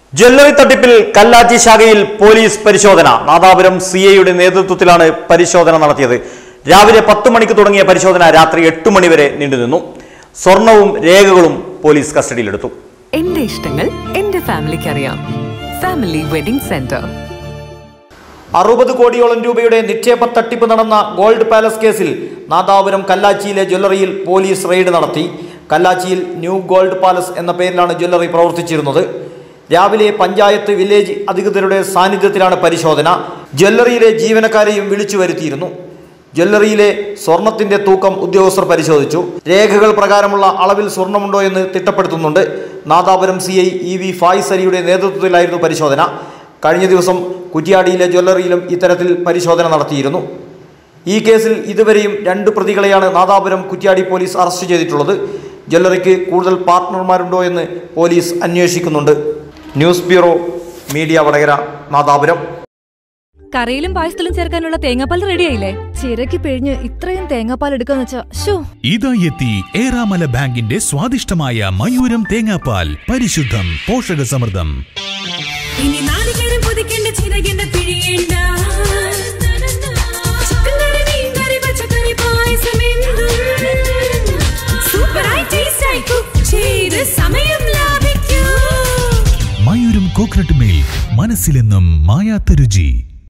Jewellery തട്ടിപ്പിൽ കല്ലാച്ചി ശാഖയിൽ police പരിശോധന നാദാപുരം സി ഐയുടെ നേതൃത്വത്തിലാണ് പരിശോധന നടത്തിയത് രാവിലെ പത്ത് മണിക്ക് തുടങ്ങിയ പരിശോധന രാത്രി എട്ട് മണി വരെ നീണ്ടുനിന്നു സ്വർണവും രേഖകളും പോലീസ് കസ്റ്റഡിയിലെടുത്തു എന്റെ ഇഷ്ടങ്ങൾ എന്റെ ഫാമിലിക്ക് അറിയാം ഫാമിലി വെഡിംഗ് സെന്റർ അറുപത് കോടിയോളം രൂപയുടെ നിക്ഷേപ തട്ടിപ്പ് നടന്ന ഗോൾഡ് പാലസ് കേസിൽ നാദാപുരം കല്ലാച്ചിയിലെ ജ്വല്ലറിയിൽ പോലീസ് റെയ്ഡ് നടത്തി കല്ലാച്ചിയിൽ ന്യൂ ഗോൾഡ് പാലസ് എന്ന പേരിലാണ് ജ്വല്ലറി പ്രവർത്തിച്ചിരുന്നത് രാവിലെ പഞ്ചായത്ത് വില്ലേജ് അധികൃതരുടെ സാന്നിധ്യത്തിലാണ് പരിശോധന ജ്വല്ലറിയിലെ ജീവനക്കാരെയും വിളിച്ചു വരുത്തിയിരുന്നു ജ്വല്ലറിയിലെ സ്വർണത്തിന്റെ തൂക്കം ഉദ്യോഗസ്ഥർ പരിശോധിച്ചു രേഖകൾ പ്രകാരമുള്ള അളവിൽ സ്വർണമുണ്ടോ എന്ന് തിട്ടപ്പെടുത്തുന്നുണ്ട് Nadapuram C I E V Faiz അലിയുടെ നേതൃത്വത്തിലായിരുന്നു പരിശോധന കഴിഞ്ഞ ദിവസം കുറ്റിയാടിയിലെ ജ്വല്ലറിയിലും ഇത്തരത്തിൽ പരിശോധന നടത്തിയിരുന്നു ഈ കേസിൽ ഇതുവരെയും രണ്ട് പ്രതികളെയാണ് നാദാപുരം കുറ്റ്യാടി പോലീസ് അറസ്റ്റ് ചെയ്തിട്ടുള്ളത് ജ്വല്ലറിക്ക് കൂടുതൽ പാർട്ട്ണർമാരുണ്ടോ എന്ന് പോലീസ് അന്വേഷിക്കുന്നുണ്ട് news bureau media Vadakara Nadapuram കറിയിലും പായസത്തിലും ചേർക്കാനുള്ള തേങ്ങാപ്പാൽ റെഡിയായില്ലേ ചിരക്ക് പിഴിഞ്ഞ് ഇത്രയും തേങ്ങാപ്പാൽ എടുക്കാന്ന് വെച്ചാ ഷോ ഇതാ എത്തി ഏറാമല ബാങ്കിന്റെ സ്വാദിഷ്ടമായ മയൂരം തേങ്ങാപ്പാൽ പരിശുദ്ധം പോഷകസമൃദ്ധം ഇനി നാളികേരം പൊതിക്കേണ്ട ചിരകേണ്ട പിഴിയേണ്ട ചിക്കൻ കറി, മീൻ കറി, പച്ചക്കറി, പായസം എന്തും. സൂപ്പറായി ടേസ്റ്റായി കുക്ക് ചെയ്ത് സമയം ലാഭിക്കൂ മയൂരം കോക്കനട്ട് മിൽക്ക് മനസ്സിലെന്നും മായാത്ത രുചി